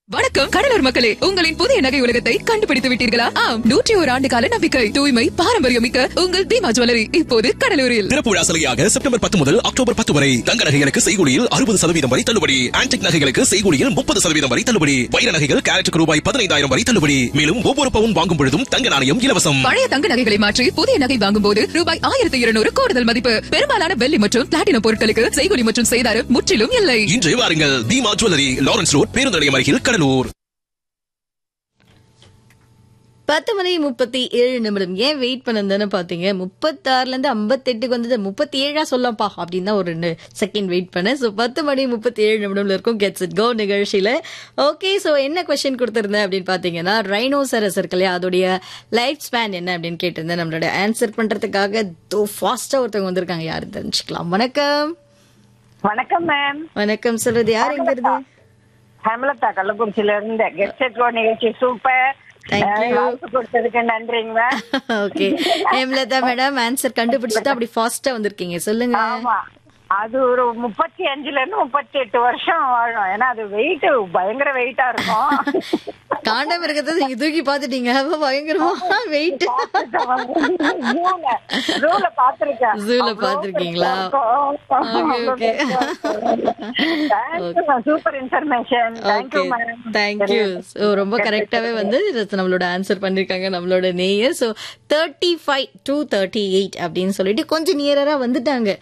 வணக்கம் கடலூர் மக்களே உங்களின் புதிய நகை உலகத்தை கண்டுபிடித்து விட்டீர்களா ஆம் நூற்றி ஒரு ஆண்டு கால நம்பிக்கை தூய்மை பாரம்பரியம் மிக்க உங்கள் தீமா ஜுவல்லரி இப்போது கடலூரில் திறப்பு விழா சலுகையாக செப்டம்பர் பத்து முதல் அக்டோபர் பத்து வரை தங்க நகைகளுக்கு செய்கூலியில் அறுபது சதவீதம் வரை தள்ளுபடி ஆன்டிக் நகைகளுக்கு செய்கூலியில் முப்பது சதவீதம் வரை தள்ளுபடி வைர நகைகள் கேரட்டுக்கு ரூபாய் பதினைந்தாயிரம் வரை தள்ளுபடி மேலும் ஒவ்வொரு பவுன் வாங்கும் பொழுதும் தங்க நாணயம் இலவசம் பழைய தங்க நகைகளை மாற்றி புதிய நகை வாங்கும் போது ரூபாய் ஆயிரத்தி இருநூறு கூடுதல் மதிப்பு பெரும்பாலான வெள்ளி மற்றும் பிளாட்டினம் பொருட்களுக்கு செய்கூலி மற்றும் செய்தாரம் முற்றிலும் இல்லை இன்று வாருங்கள் தீமா ஜுவல்லரி லாரன்ஸ் ரோட் பேருந்து நிலையம் அருகில் கடலூர் பத்து மணி முப்பத்தி ஏழு நிமிடம் ஏன் வெயிட் பண்ணதுன்னு பாத்தீங்க முப்பத்தாறுல இருந்து ஐம்பத்தெட்டுக்கு வந்தது முப்பத்தி ஏழா சொல்லப்பா அப்படின்னு தான் ஒரு ரெண்டு செகண்ட் வெயிட் பண்ணேன் ஸோ பத்து மணி முப்பத்தி ஏழு நிமிடம்ல இருக்கும் கெட்ஸ் இட் கோ நிகழ்ச்சியில ஓகே ஸோ என்ன கொஸ்டின் கொடுத்திருந்தேன் அப்படின்னு பாத்தீங்கன்னா ரைனோசரஸ் இருக்கு இல்லையா அதோடைய லைஃப் ஸ்பேன் என்ன அப்படின்னு கேட்டிருந்தேன் நம்மளோட ஆன்சர் பண்றதுக்காக தோ ஃபாஸ்டா ஒருத்தவங்க வந்திருக்காங்க யாரு தெரிஞ்சுக்கலாம் வணக்கம் வணக்கம் மேம் வணக்கம் சொல்றது யார் எங்க இருந்து ஹேமலதா கள்ளக்குறிச்சியில இருந்து கெஸ்ட் நிகழ்ச்சி சூப்பர் Thank you. வாய்ப்பு கொடுத்ததுக்கு நன்றிங்க ma'am okay Hemalatha madam answer கண்டுபிடிச்சிட்டு அப்படி ஃபாஸ்டா வந்திருக்கீங்க சொல்லுங்க ஆமா அது ஒரு முப்பத்தி அஞ்சுல இருந்து முப்பத்தி எட்டு வருஷம் வாழும் ஏன்னா அது வெயிட் பயங்கர வெயிட்டா இருக்கும் காண்டம் இருக்கிறத நீங்க தூக்கி பாத்துட்டீங்க அப்ப பயங்கரமா வெயிட் ஜூல பாத்திருக்கேன் Zoo-ல பார்த்திருக்கீங்களா? Okay, okay. Super information thank you okay ma'am thank you so ரொம்ப கரெக்டாவே வந்து நம்மளோட ஆன்சர் பண்ணிருக்காங்க நம்மளோட நேயர் so thirty five two thirty eight அப்படின்னு சொல்லிட்டு கொஞ்சம் நியரரா வந்துட்டாங்க